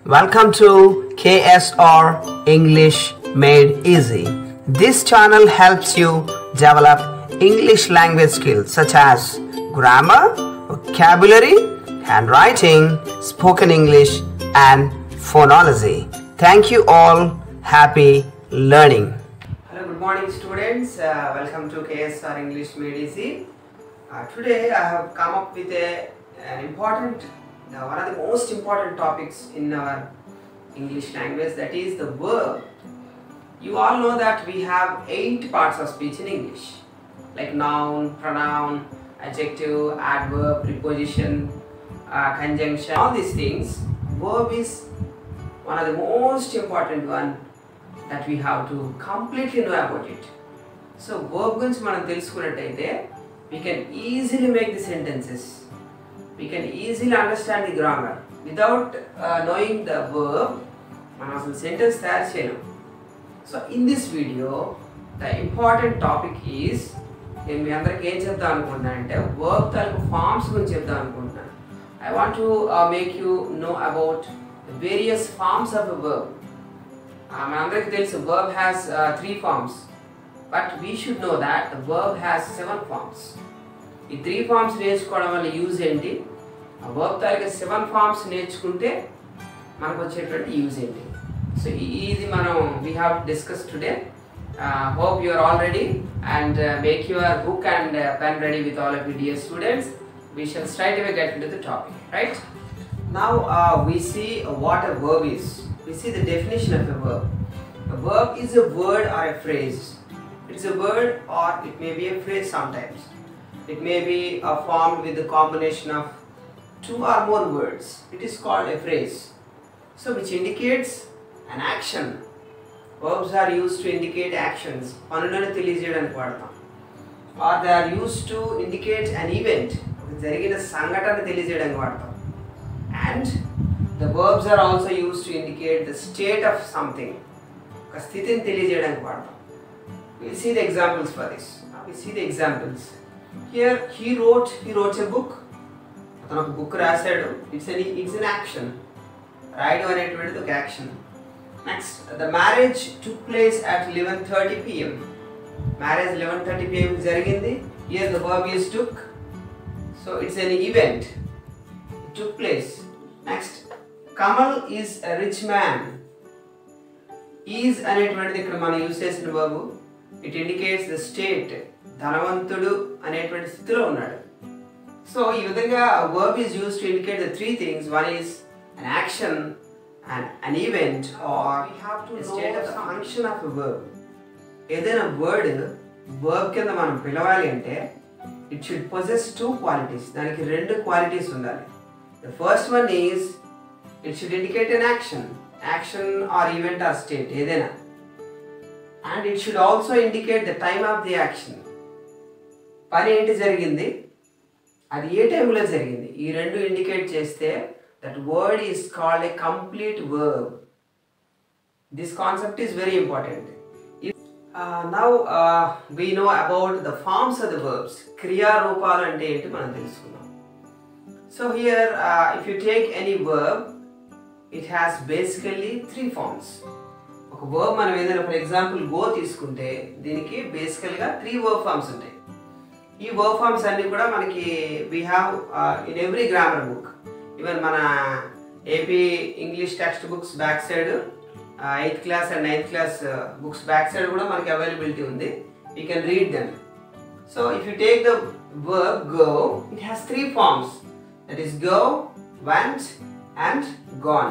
Welcome to KSR English Made Easy. This channel helps you develop English language skills such as grammar, vocabulary, handwriting, spoken English, and phonology. Thank you all. Happy learning. Hello, good morning, students. Uh, welcome to KSR English Made Easy. Uh, today I have come up with a, an important, uh, one of the most important topics in our English language that is the verb. You all know that we have eight parts of speech in English like noun, pronoun, adjective, adverb, preposition, uh, conjunction, all these things. Verb is one of the most important one that we have to completely know about it. So verb గురించి మనం తెలుసుకున్నట్టయితే we can easily make the sentences we can easily understand the grammar without knowing the verb మనం అసలు sentence తయారు చేయలేం so in this video the important topic is నేను మీ అందరికి ఏం చెప్దాం అనుకుంటున్నాను అంటే వర్బ్ తాలూకు ఫార్మ్స్ గురించి చెప్దాం అనుకుంటున్నాను I want to make you know about various forms of a verb మనందరికీ తెలుసు verb has three forms but we should know that the verb has seven forms ఈ త్రీ ఫార్మ్స్ నేర్చుకోవడం వల్ల యూజ్ ఏంటి ఆ వర్బ్ తాలూకా సెవెన్ ఫార్మ్స్ నేర్చుకుంటే మనకు వచ్చేటువంటి యూజ్ ఏంటి సో ఇది మనం we have discuss today hope you are all ready and make your book and pen ready with all of dear students we shall straight away get into the topic, right? Now uh, we see what a verb is. We see the definition of a verb. A verb is a word or a phrase. It's a word or it may be a phrase sometimes. It may be uh, formed with the combination of two or more words. It is called a phrase. So which indicates an action. Verbs are used to indicate actions. పనులను తెలియజేయడానికి వాడతాం or they are used to indicate an event జరిగిన సంఘటన తెలియజేయడానికి వాడతాం and the verbs are also used to indicate the state of something ఒక స్థితిని తెలియజేయడానికి వాడతాం will see the examples for this will see the examples here he wrote he wrotes a book అతను ఒక బుక్ రాశాడు it's an it's an action రాయడం అనేటువంటిది ఒక action next the marriage took place at eleven thirty PM marriage eleven thirty PM జరిగింది here the verb is took so it's an event it took place next Kamal is a rich man is అనేటువంటిది ఇక్కడ మనం use చేసిన బాబు it indicates the state ధనవంతుడు అనేటువంటి స్థితిలో ఉన్నాడు సో ఈ విధంగా verb is used to indicate the three things one is an action and an event or state of function of verb ఏదైనా వర్డ్ వర్బ్ కింద మనం పిలవాలి అంటే it should possess two qualities దానికి రెండు క్వాలిటీస్ ఉండాలి the first one is it should indicate an action action or event or state ఏదైనా and it should also indicate the time of the action పని ఏంటి జరిగింది అది ఏ టైంలో జరిగింది ఈ రెండు ఇండికేట్ చేస్తే that word is called a complete verb this concept is very important now we know about the forms of the verbs క్రియా రూపాలు అంటే ఏంటి మనం తెలుసుకుందాం so here if you take any verb it has basically three forms ఒక verb మనం ఏదైనా for example go తీసుకుంటే దీనికి బేసికల్గా త్రీ వర్బ్ ఫార్మ్స్ ఉంటాయి ఈ వర్బ్ ఫార్మ్స్ అన్ని కూడా మనకి we have in every grammar book even మన AP English text books back side eighth class and ninth class books back side కూడా మనకి అవైలబిలిటీ ఉంది you can read them so if you take the verb go it has three forms that is go went and gone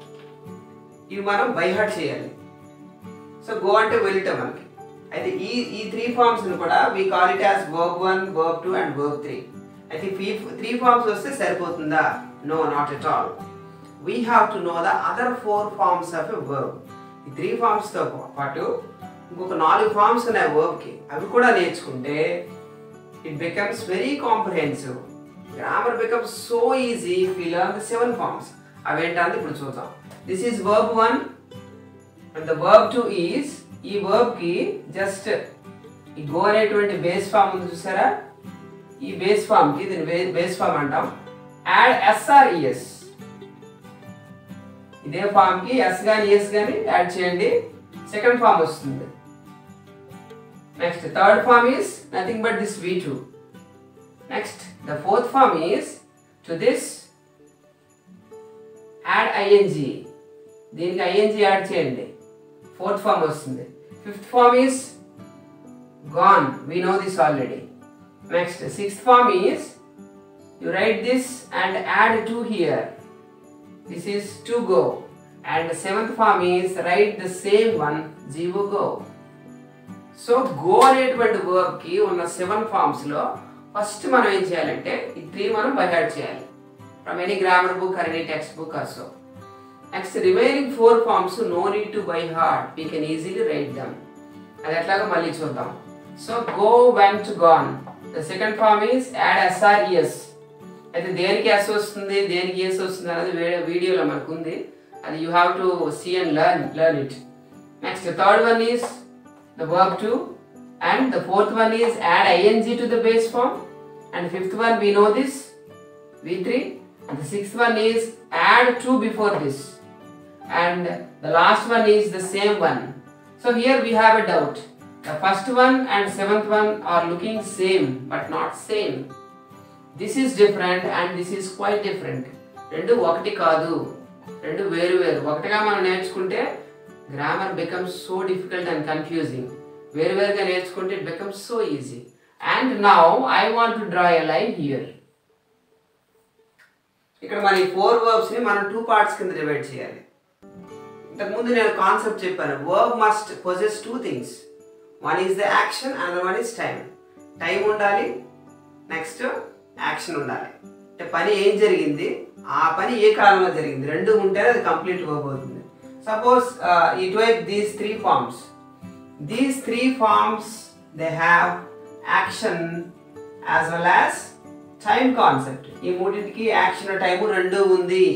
ఇవి మనం by heart చేయాలి so go అంటే వెళ్ళటం మనకి అయితే ఈ ఈ త్రీ ఫార్మ్స్ కూడా we call it as verb one verb two and verb three అయితే ఈ త్రీ ఫార్మ్స్ వస్తే సరిపోతుందా no not at all we have to know the other four forms of a verb ఈ త్రీ ఫార్మ్స్తో పాటు ఇంకొక నాలుగు ఫార్మ్స్ ఉన్నాయి వర్బ్కి అవి కూడా నేర్చుకుంటే it becomes very comprehensive grammar becomes so easy fee learn the seven forms అవేంటంటే ఇప్పుడు చూద్దాం this is verb one and the verb two is ఈ వర్బ్కి జస్ట్ ఈ గో అనేటువంటి బేస్ ఫామ్ ఉంది చూసారా ఈ బేస్ ఫామ్కి దీని బేస్ ఫామ్ అంటాం యాడ్ ఎస్ఆర్ఈఎస్ ఇదే ఫామ్ కి ఎస్ కానీ ఎస్ కానీ యాడ్ చేయండి సెకండ్ ఫామ్ వస్తుంది next third form is nothing but this V two next the fourth form is to this add ING దీనికి ఐఎన్జి యాడ్ చేయండి ఫోర్త్ ఫామ్ వస్తుంది fifth form is gone we know this already next sixth form is you write this and add 2 here this is to go and seventh form is write the same one zero go so go అనేటువంటి verb కి ఉన్న seven forms లో first మనం ఏం చేయాలంటే ఈ three మనం by heart చేయాలి from any grammar book or any text book also next remaining four forms no need to by heart we can easily write them అది ఎట్లాగో మళ్ళీ చూద్దాం so go went gone the second form is add s or es అయితే దేనికి yes వస్తుంది దేనికి yes వస్తుంది అనేది వే- వీడియోలో మనకు ఉంది అది you have to see and learn learn it next third one is the verb two and the fourth one is add ING to the base form and fifth one we know this V3 and the sixth one is add 2 before this and the last one is the same one so here we have a doubt the first one and seventh one are looking same but not same this is different and this is quite different రెండు ఒకటి కాదు రెండు వేరు వేరు ఒకటిగా మనం నేర్చుకుంటే grammar becomes so difficult and confusing వేరు వేరుగా నేర్చుకుంటే it becomes so easy and now I want to draw a line here ఇక్కడ మన ఈ ఫోర్ వర్బ్స్ ని మనం టూ పార్ట్స్ కింద డివైడ్ చేయాలి ఇంతకుముందు నేను కాన్సెప్ట్ చెప్పాను verb must possess two things one is the action and one is time time ఉండాలి నెక్స్ట్ యాక్షన్ ఉండాలి అంటే పని ఏం జరిగింది ఆ పని ఏ కాలంలో జరిగింది రెండు ఉంటేనే అది కంప్లీట్ వర్బ్ అవుతుంది సపోజ్ ఇటువైపు these three forms these three forms they have action as well as time concept ఈ మూడింటికి యాక్షన్ టైం రెండు ఉంది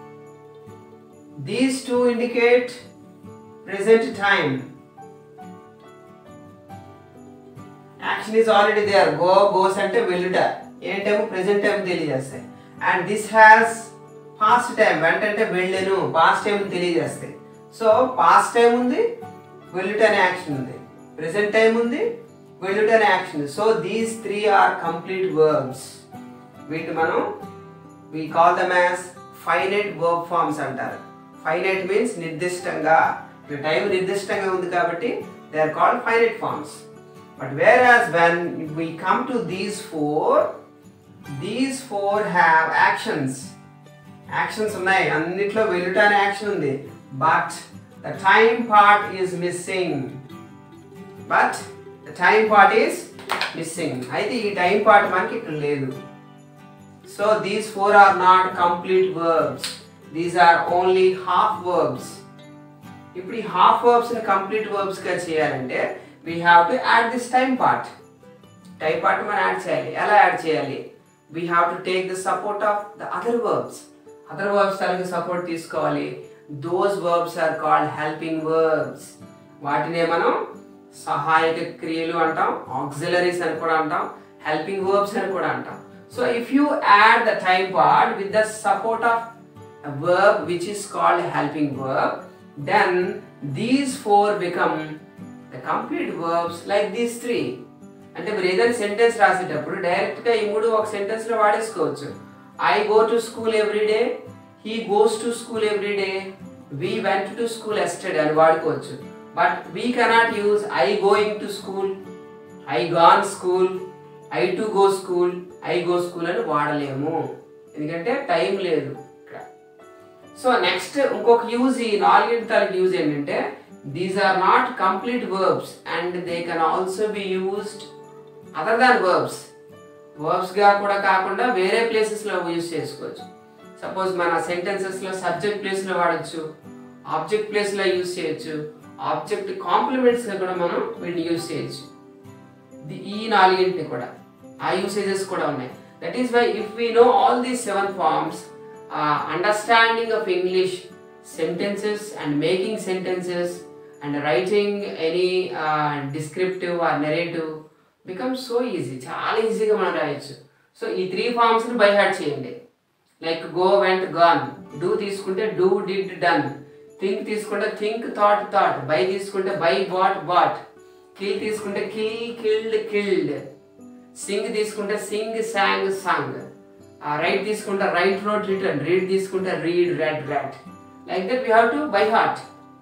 these two indicate present time action is already there go goes అంటే వెళ్ళుట ఏంటేమో ప్రెసెంట్ టైం తెలియజేస్తాయి and this has past time వెంటంటే వెళ్ళను పాస్ట్ టైం తెలియజేస్తాయి సో పాస్ట్ టైం ఉంది వెళ్ళుట అనే యాక్షన్ ఉంది ప్రెసెంట్ టైం ఉంది వెళ్ళుట అనే యాక్షన్ ఉంది so these three are complete verbs వీటి మనం we call them as finite verb forms అంటారు ఫైనైట్ మీన్స్ నిర్దిష్టంగా టైం నిర్దిష్టంగా ఉంది కాబట్టి they are called finite forms but whereas when we come to these four these four have actions actions ఉన్నాయి అన్నిట్లో వెళ్ళుట అనే యాక్షన్ ఉంది but the time part is missing but the time part is missing అయితే ఈ time part మనకి ఇక్కడ లేదు so these four are not complete verbs these are only half verbs ఇప్పుడు ఈ హాఫ్ వర్బ్స్ ని కంప్లీట్ వర్బ్స్ గా చేయాలంటే we have to add this time part time part మనం యాడ్ చేయాలి ఎలా యాడ్ చేయాలి we have to take the support of the other verbs other verbs తనకి సపోర్ట్ తీసుకోవాలి those verbs are called helping verbs వాటినే మనం సహాయక క్రియలు అంటాం ఆక్సిలరీస్ అని కూడా అంటాం హెల్పింగ్ వర్బ్స్ అని కూడా అంటాం so if you add the time part with the support of a verb which is called a helping verb, then these four become the complete verbs like these three. అంటే మీరు ఏదైనా sentence రాసేటప్పుడు direct గా ఈ మూడు ఒక sentence లో వాడేసుకోవచ్చు I go to school every day he goes to school every day we went to school yesterday అని వాడుకోవచ్చు but we cannot use I going to school I gone school I to go school I go school అని వాడలేము ఎందుకంటే time లేదు ఇక్కడ so next ఇంకొక use ఈ నాలుగింటి తాలూకు యూజ్ ఏంటంటే these are not complete verbs and they can also be used other than verbs verbs గా కూడా కాకుండా వేరే ప్లేసెస్ లో యూజ్ చేసుకోవచ్చు సపోజ్ మన సెంటెన్సెస్ లో సబ్జెక్ట్ ప్లేస్ లో వాడచ్చు ఆబ్జెక్ట్ ప్లేస్ లో యూజ్ చేయొచ్చు ఆబ్జెక్ట్ కాంప్లిమెంట్స్ గా కూడా మనం వీటిని యూజ్ చేయొచ్చు ది- ఈ నాలుగింటిని కూడా ఆ యూసేజెస్ కూడా ఉన్నాయి that is why if we know all these seven forms understanding of English sentences and making sentences and writing any descriptive or narrative become so easy చాలా ఈజీగా మనం రాయొచ్చు సో ఈ త్రీ ఫార్మ్స్ని బై హార్ట్ చేయండి like go went gone do తీసుకుంటే do did done think తీసుకుంటే థింక్ థాట్ థాట్ బై తీసుకుంటే బై బాట్ బాట్ కిల్ తీసుకుంటే కిల్ కిల్డ్ కిల్డ్ సింగ్ తీసుకుంటే సింగ్ సాంగ్ సాంగ్ రైట్ తీసుకుంటే రైట్ రోడ్ రిటర్న్ రీడ్ తీసుకుంటే read read read like that we have to by heart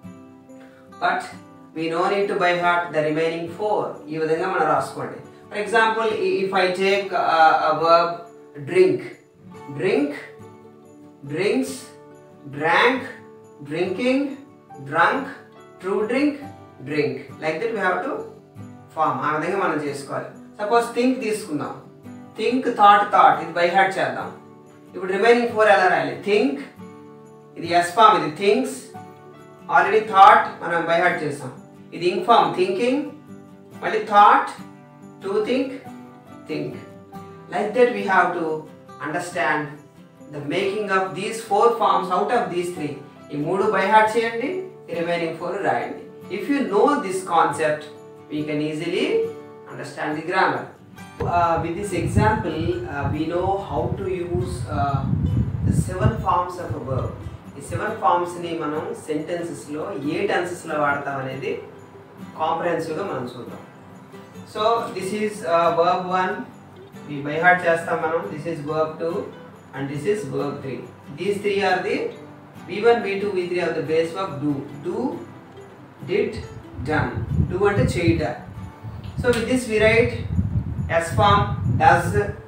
but we no need to by heart the remaining four ఈ విధంగా మనం రాసుకోండి for example if I take verb drink drink drinks drank drinking drunk to drink drink like that we have to form ఆ విధంగా మనం చేసుకోవాలి suppose think తీసుకుందాం think thought thought ఇది బై హార్ట్ చేద్దాం ఇప్పుడు రిమైనింగ్ ఫోర్ ఎలా రాయాలి థింక్ ఇది ఎస్ ఫామ్ ఇది థింగ్స్ ఆల్రెడీ థాట్ మనం బై హార్ట్ చేసాం ఇది ఇంక్ ఫామ్ థింకింగ్ మళ్ళీ thought to think think like that we have to understand the making of these four forms out of these three ఈ మూడు by heart చేయండి remaining four రాయండి if you know this concept we can easily understand the grammar with this example uh, we know how to use uh, the seven forms of a verb ఈ seven ఫార్మ్స్ని మనం సెంటెన్సెస్లో ఏ టెన్సెస్లో వాడతాం అనేది కాంప్రహెన్సివ్గా మనం చూద్దాం so this is verb one ఈ బై హార్ట్ చేస్తాం మనం this is verb two and this is verb three these three are the V one V two V three are the base verb do do did done do అంటే చేయుట so with this we write S form does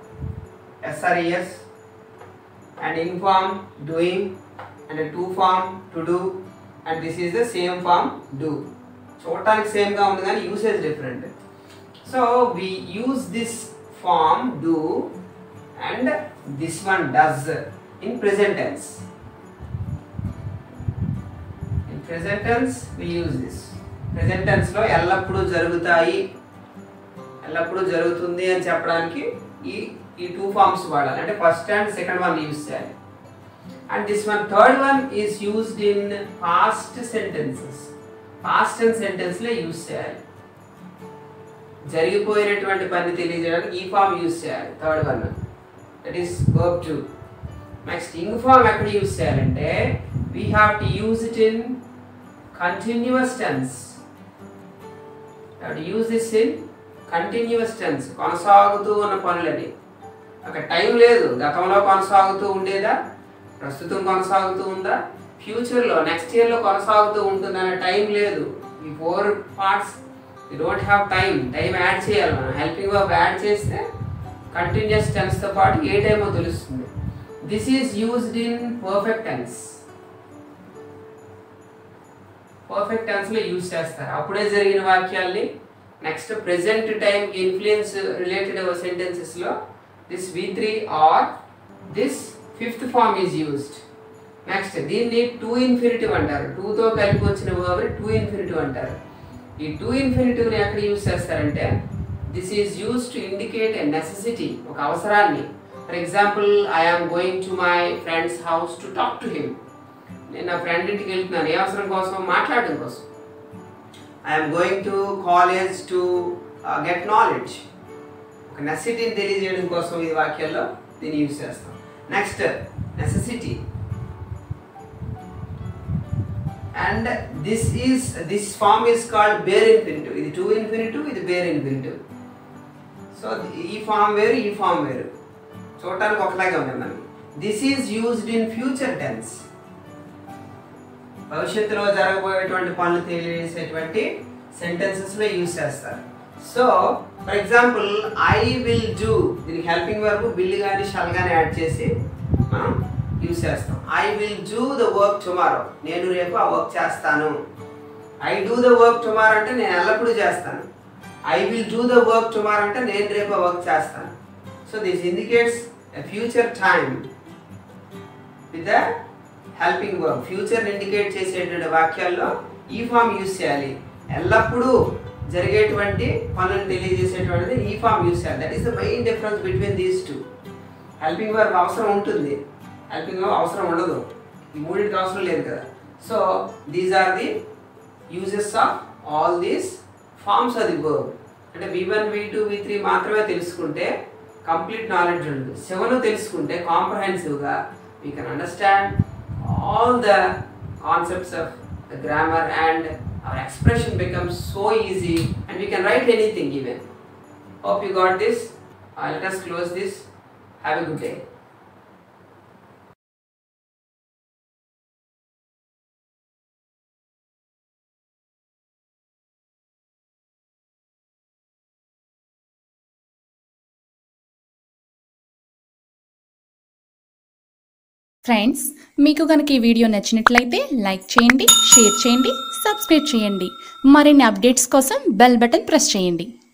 SRES and in form doing and a to form to do and this is the same form do చూడటానికి సేమ్గా ఉంది కానీ usage different so we use this form do and this one does in present tense in present tense we use this present టెన్స్లో ఎల్లప్పుడూ జరుగుతాయి ఎల్లప్పుడూ జరుగుతుంది అని చెప్పడానికి ఈ ఈ టూ ఫార్మ్స్ వాడాలి అంటే first and second one use చేయాలి and this one third one is used in past sentences past and సెంటెన్స్లో యూజ్ చేయాలి జరిగిపోయినటువంటి పని తెలియజేయడానికి ఈ ఫామ్ యూజ్ చేయాలి third one that is verb to next ing form ఎక్కడ యూజ్ చేయాలంటే we have to use it in continuous tense use this in continuous tense కొనసాగుతూ ఉన్న పనులని అక్కడ టైం లేదు గతంలో కొనసాగుతూ ఉండేదా ప్రస్తుతం కొనసాగుతూ ఉందా ఫ్యూచర్లో నెక్స్ట్ ఇయర్లో కొనసాగుతూ ఉంటుందనే టైం లేదు ఈ four parts you don't have time time add చేయాలి మనం హెల్పింగ్ వర్బ్ యాడ్ చేస్తే కంటిన్యూస్ టెన్స్తో పాటు ఏ టైమో తెలుస్తుంది this is used in perfect tense perfect టెన్స్లో యూజ్ చేస్తారు అప్పుడే జరిగిన వాక్యాల్ని next present time influence related సెంటెన్సెస్లో this V three are this fifth form is used next దీన్ని టూ ఇన్ఫినిటివ్ అంటారు టూతో కలిపి వచ్చిన వర్బ్ని టూ ఇన్ఫినిటివ్ అంటారు ఈ టూ ఇన్ఫినిటివ్ని ఎక్కడ యూజ్ చేస్తారంటే this is use to indicate a necessity ఒక అవసరాన్ని for example I am going to my friends house to talk to him నేను నా ఫ్రెండ్ ఇంటికి వెళ్తున్నాను ఏ అవసరం కోసం మాట్లాడడం కోసం I'm going to college to get knowledge ఒక నెసిటీని తెలియజేయడం కోసం ఈ వాక్యాల్లో దీన్ని యూజ్ చేస్తాం next necessity and this is this form is called bare infinitive ఇది టూ ఇన్ఫినిటివ్ ఇది బేర్ ఇన్ఫినిటివ్ సో ఈ ఫామ్ వేరు ఈ ఫామ్ వేరు చూడటానికి ఒకలాగే ఉంది మనకి this is used in future tense భవిష్యత్తులో జరగబోయేటువంటి పనులు తెలియజేసేటువంటి సెంటెన్సెస్లో యూజ్ చేస్తారు so for example I will do దీనికి హెల్పింగ్ వరకు బిల్ కానీ షల్ కానీ యాడ్ చేసి మనం యూజ్ చేస్తాం I will do the work tomorrow నేను రేపు ఆ వర్క్ చేస్తాను I do the work tomorrow అంటే నేను ఎల్లప్పుడూ చేస్తాను I will do the work tomorrow అంటే నేను రేపు ఆ వర్క్ చేస్తాను so this indicates a future time with the helping work future indicate చేసేటువంటి వాక్యాల్లో ఈ ఫామ్ యూజ్ చేయాలి ఎల్లప్పుడూ జరిగేటువంటి పనులను తెలియజేసేటువంటిది ఈ ఫామ్ యూజ్ చేయాలి that is the main difference between these two helping work అవసరం ఉంటుంది హెల్పింగ్ వర్క్ అవసరం ఉండదు ఈ మూడింటికి అవసరం లేదు కదా so these are the usages of all these forms of the work అంటే V one V two V three మాత్రమే తెలుసుకుంటే కంప్లీట్ నాలెడ్జ్ ఉండదు సెవెన్ తెలుసుకుంటే కాంప్రహెన్సివ్గా we can understand all the concepts of the grammar and our expression becomes so easy and we can write anything even Hope you got this. Uh, let us close this. Have a good day. Friends మీకు కనుక ఈ video నచ్చినట్లయితే like చేయండి share చేయండి subscribe చేయండి మరిన్ని updates కోసం bell button press చేయండి